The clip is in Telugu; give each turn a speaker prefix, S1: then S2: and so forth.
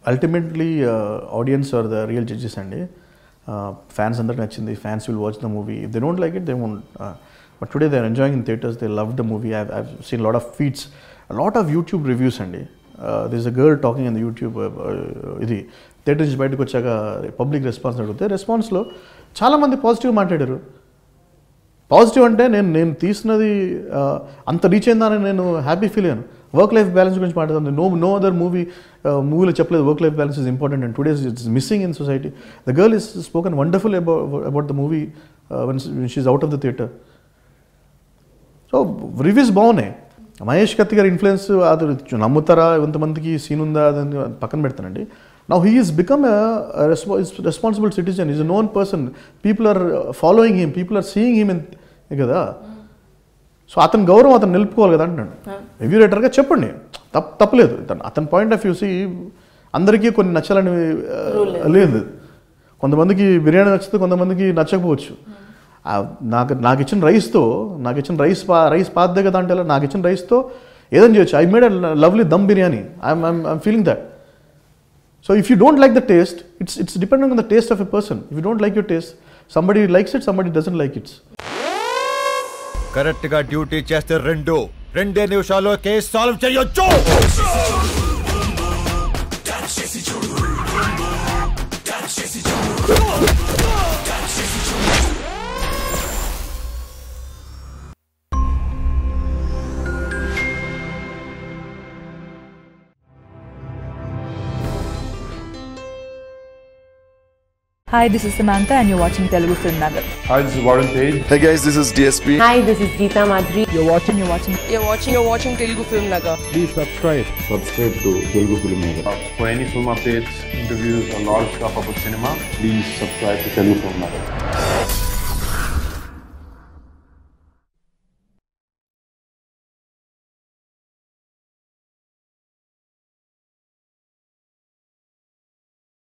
S1: Ultimately audience are the real judges అండి ఫ్యాన్స్ అందరికి నచ్చింది fans will watch the movie they don't like it they won't but today they are enjoying in theatres they love the movie I I seen lot of feeds lot of YouTube reviews అండి this a girl talking in the YouTube ఇది థియేటర్ నుంచి బయటకు వచ్చాక పబ్లిక్ రెస్పాన్స్ అడిగితే రెస్పాన్స్లో చాలామంది పాజిటివ్ మాట్లాడారు పాజిటివ్ అంటే నేను నేను తీసినది ఆ, అంత రీచ్ అయిందని నేను హ్యాపీ ఫీల్ అయ్యాను వర్క్ లైఫ్ బ్యాలెన్స్ గురించి మాట్లాడుతుంది నో నో అదర్ మూవీ మూవీలో చెప్పలేదు work life balance is important and today's it's missing in society the girl is spoken wonderful about about the movie one she out of the theatre so reviews బాగున్నాయి మహేష్ కత్తి గారి ఇన్ఫ్లుయెన్స్ అది నమ్ముతారా ఎంతమందికి సీన్ ఉందా అది పక్కన పెడతానండి now he is become responsible citizen is a known person people are following him people are seeing him కదా సో అతని గౌరవం అతను నిలుపుకోవాలి కదా అంటున్నాడు రివ్యూ రైటర్గా చెప్పండి తప్ తప్పలేదు తన- అతని పాయింట్ ఆఫ్ వ్యూ సి అందరికీ కొన్ని నచ్చాలని ఆ, లేదు కొంతమందికి బిర్యానీ నచ్చితే కొంతమందికి నచ్చకపోవచ్చు ఆ, నాకు నాకు ఇచ్చిన రైస్తో నాకు ఇచ్చిన రైస్ పా రైస్ పాద్దే కదా అంటే ఎలా? నాకు ఇచ్చిన రైస్తో ఏదైనా చేయొచ్చు I made a lovely dum biryani I'm I'm feeling that so if you don't like the taste it's it's depending on the taste of a person if you don't like your taste somebody likes it somebody doesn't like it's
S2: correct గా డ్యూటీ చేస్తే రెండు రెండే నిమిషాల్లో కేసు సాల్వ్ చేయొచ్చు
S3: Hi, this is Samantha, and you're watching Telugu Film Nagar.
S4: Hi, this is Warren Page.
S5: Hey guys, this is DSP.
S6: Hi, this is Geeta Madhuri.
S3: You're watching, you're watching.
S7: You're watching, you're watching Telugu Film Nagar.
S5: Subscribe to Telugu Film Nagar.
S4: For any film updates, interviews, or lot of stuff about cinema, please subscribe to Telugu Film Nagar.